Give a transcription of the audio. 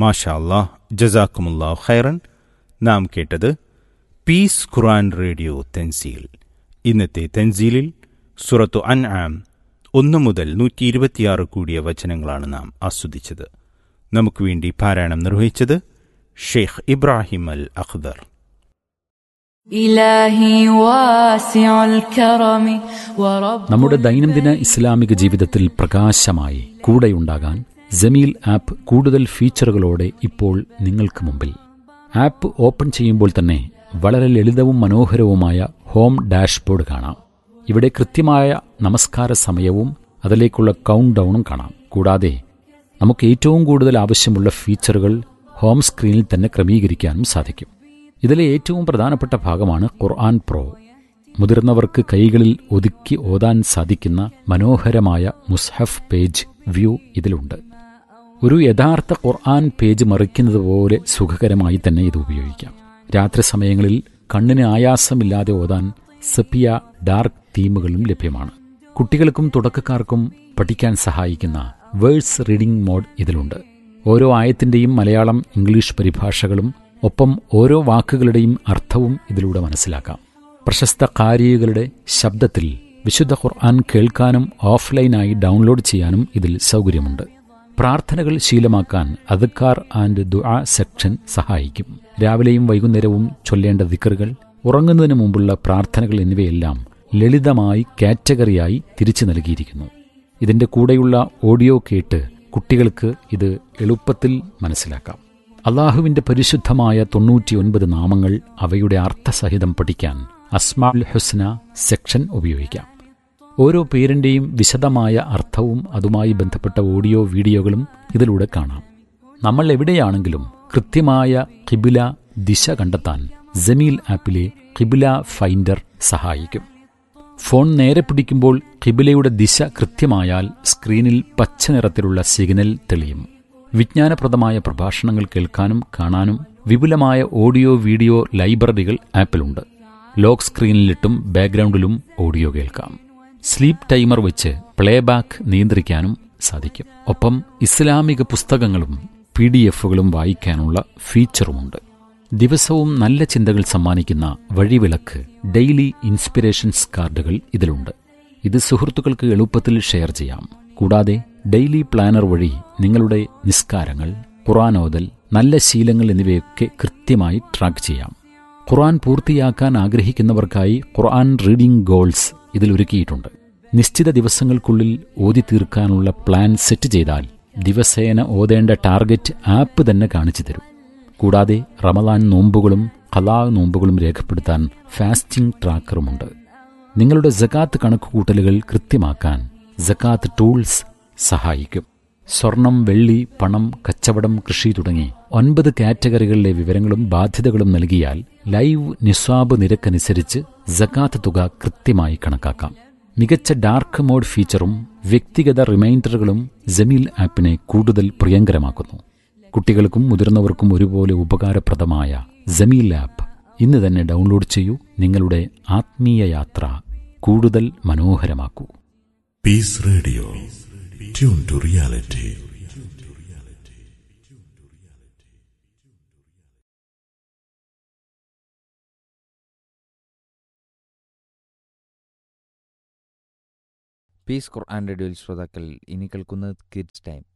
മാഷാ അല്ലാഹ് ജസാക്കുമുല്ലാ ഖൈറൻ നാം കേട്ടത് പീസ് ഖുറാൻ റേഡിയോ തെൻസീൽ ഇന്നത്തെ തെൻസീലിൽ സുറത്തു അൻ ആം ഒന്ന് മുതൽ നൂറ്റി ഇരുപത്തിയാറ് കൂടിയ വചനങ്ങളാണ് നാം ആസ്വദിച്ചത് നമുക്ക് വേണ്ടി പാരായണം നിർവഹിച്ചത് ഷെയ്ഖ് ഇബ്രാഹിം അൽ അഖ്ദർ إلهي واسع الكرم ورب നമ്മുടെ ദൈനംദിന ഇസ്ലാമിക ജീവിതത്തിൽ പ്രകാശമായി കൂടെയുണ്ടാകാൻ ജമീൽ ആപ്പ് കൂടുതൽ ഫീച്ചറുകളോടെ ഇപ്പോൾ നിങ്ങൾക്ക് മുമ്പിൽ ആപ്പ് ഓപ്പൺ ചെയ്യുമ്പോൾ തന്നെ വളരെ ലളിതവും മനോഹരവുമായ ഹോം ഡാഷ്ബോർഡ് കാണാം ഇവിടെ കൃത്യമായ നമസ്കാര സമയവും അതിലേക്കുള്ള കൗണ്ട് ഡൗണും കാണാം കൂടാതെ നമുക്ക് ഏറ്റവും കൂടുതൽ ആവശ്യമുള്ള ഫീച്ചറുകൾ ഹോം സ്ക്രീനിൽ തന്നെ ക്രമീകരിക്കാനും സാധിക്കും ഇതിലെ ഏറ്റവും പ്രധാനപ്പെട്ട ഭാഗമാണ് ഖുർആൻ പ്രോ മുതിർന്നവർക്ക് കൈകളിൽ ഒതുക്കി ഓതാൻ സാധിക്കുന്ന മനോഹരമായ മുസ്ഹഫ് പേജ് വ്യൂ ഇതിലുണ്ട് ഒരു യഥാർത്ഥ ഖുർആൻ പേജ് മറിക്കുന്നത് പോലെ സുഖകരമായി തന്നെ ഇത് ഉപയോഗിക്കാം രാത്രി സമയങ്ങളിൽ കണ്ണിന് ആയാസമില്ലാതെ ഓതാൻ സെപ്പിയ ഡാർക്ക് തീമുകളും ലഭ്യമാണ് കുട്ടികൾക്കും തുടക്കക്കാർക്കും പഠിക്കാൻ സഹായിക്കുന്ന വേഴ്സ് റീഡിംഗ് മോഡ് ഇതിലുണ്ട് ഓരോ ആയത്തിന്റെയും മലയാളം ഇംഗ്ലീഷ് പരിഭാഷകളും ഒപ്പം ഓരോ വാക്കുകളുടെയും അർത്ഥവും ഇതിലൂടെ മനസ്സിലാക്കാം പ്രശസ്ത കാരികളുടെ ശബ്ദത്തിൽ വിശുദ്ധ ഖുർആൻ കേൾക്കാനും ഓഫ്ലൈനായി ഡൗൺലോഡ് ചെയ്യാനും ഇതിൽ സൗകര്യമുണ്ട് പ്രാർത്ഥനകൾ ശീലമാക്കാൻ അദ്ക്കാർ ആൻഡ് ദുആ സെക്ഷൻ സഹായിക്കും രാവിലെയും വൈകുന്നേരവും ചൊല്ലേണ്ട ദിക്കറുകൾ ഉറങ്ങുന്നതിന് മുമ്പുള്ള പ്രാർത്ഥനകൾ എന്നിവയെല്ലാം ലളിതമായി കാറ്റഗറിയായി തിരിച്ചു നൽകിയിരിക്കുന്നു ഇതിന്റെ കൂടെയുള്ള ഓഡിയോ കേട്ട് കുട്ടികൾക്ക് ഇത് എളുപ്പത്തിൽ മനസ്സിലാക്കാം അള്ളാഹുവിന്റെ പരിശുദ്ധമായ തൊണ്ണൂറ്റിയൊൻപത് നാമങ്ങൾ അവയുടെ അർത്ഥസഹിതം പഠിക്കാൻ അസ്മാൽ ഹുസ്ന സെക്ഷൻ ഉപയോഗിക്കാം ഓരോ പേരിന്റെയും വിശദമായ അർത്ഥവും അതുമായി ബന്ധപ്പെട്ട ഓഡിയോ വീഡിയോകളും ഇതിലൂടെ കാണാം നമ്മൾ എവിടെയാണെങ്കിലും കൃത്യമായ കിബില ദിശ കണ്ടെത്താൻ ജമീൽ ആപ്പിലെ കിബില ഫൈൻഡർ സഹായിക്കും ഫോൺ നേരെ പിടിക്കുമ്പോൾ കിബിലയുടെ ദിശ കൃത്യമായാൽ സ്ക്രീനിൽ പച്ച നിറത്തിലുള്ള സിഗ്നൽ തെളിയും വിജ്ഞാനപ്രദമായ പ്രഭാഷണങ്ങൾ കേൾക്കാനും കാണാനും വിപുലമായ ഓഡിയോ വീഡിയോ ലൈബ്രറികൾ ആപ്പിലുണ്ട് ലോക്ക് സ്ക്രീനിലിട്ടും ബാക്ക്ഗ്രൗണ്ടിലും ഓഡിയോ കേൾക്കാം സ്ലീപ്പ് ടൈമർ വെച്ച് പ്ലേബാക്ക് നിയന്ത്രിക്കാനും സാധിക്കും ഒപ്പം ഇസ്ലാമിക പുസ്തകങ്ങളും പി ഡി എഫുകളും വായിക്കാനുള്ള ഫീച്ചറുമുണ്ട് ദിവസവും നല്ല ചിന്തകൾ സമ്മാനിക്കുന്ന വഴിവിളക്ക് ഡെയിലി ഇൻസ്പിറേഷൻസ് കാർഡുകൾ ഇതിലുണ്ട് ഇത് സുഹൃത്തുക്കൾക്ക് എളുപ്പത്തിൽ ഷെയർ ചെയ്യാം കൂടാതെ ഡെയിലി പ്ലാനർ വഴി നിങ്ങളുടെ നിസ്കാരങ്ങൾ ഖുറാനോദൽ നല്ല ശീലങ്ങൾ എന്നിവയൊക്കെ കൃത്യമായി ട്രാക്ക് ചെയ്യാം ഖുർആൻ പൂർത്തിയാക്കാൻ ആഗ്രഹിക്കുന്നവർക്കായി ഖുർആൻ റീഡിംഗ് ഗോൾസ് ഇതിൽ ഒരുക്കിയിട്ടുണ്ട് നിശ്ചിത ദിവസങ്ങൾക്കുള്ളിൽ ഓതി തീർക്കാനുള്ള പ്ലാൻ സെറ്റ് ചെയ്താൽ ദിവസേന ഓതേണ്ട ടാർഗറ്റ് ആപ്പ് തന്നെ കാണിച്ചു തരും കൂടാതെ റമദാൻ നോമ്പുകളും കലാ നോമ്പുകളും രേഖപ്പെടുത്താൻ ഫാസ്റ്റിംഗ് ട്രാക്കറുമുണ്ട് നിങ്ങളുടെ ജക്കാത്ത് കണക്കുകൂട്ടലുകൾ കൃത്യമാക്കാൻ ജക്കാത്ത് ടൂൾസ് സഹായിക്കും സ്വർണം വെള്ളി പണം കച്ചവടം കൃഷി തുടങ്ങി ഒൻപത് കാറ്റഗറികളിലെ വിവരങ്ങളും ബാധ്യതകളും നൽകിയാൽ ലൈവ് നിസ്വാബ് നിരക്കനുസരിച്ച് ജക്കാത്ത് തുക കൃത്യമായി കണക്കാക്കാം മികച്ച ഡാർക്ക് മോഡ് ഫീച്ചറും വ്യക്തിഗത റിമൈൻഡറുകളും ജമീൽ ആപ്പിനെ കൂടുതൽ പ്രിയങ്കരമാക്കുന്നു കുട്ടികൾക്കും മുതിർന്നവർക്കും ഒരുപോലെ ഉപകാരപ്രദമായ ജമീൽ ആപ്പ് ഇന്ന് തന്നെ ഡൗൺലോഡ് ചെയ്യൂ നിങ്ങളുടെ ആത്മീയ യാത്ര കൂടുതൽ മനോഹരമാക്കൂ Peace Radio. Tune to reality. Peace Quran റേഡിയോയിൽ ശ്രോതാക്കൾ ഇനി കേൾക്കുന്നത് കിഡ്സ് ടൈം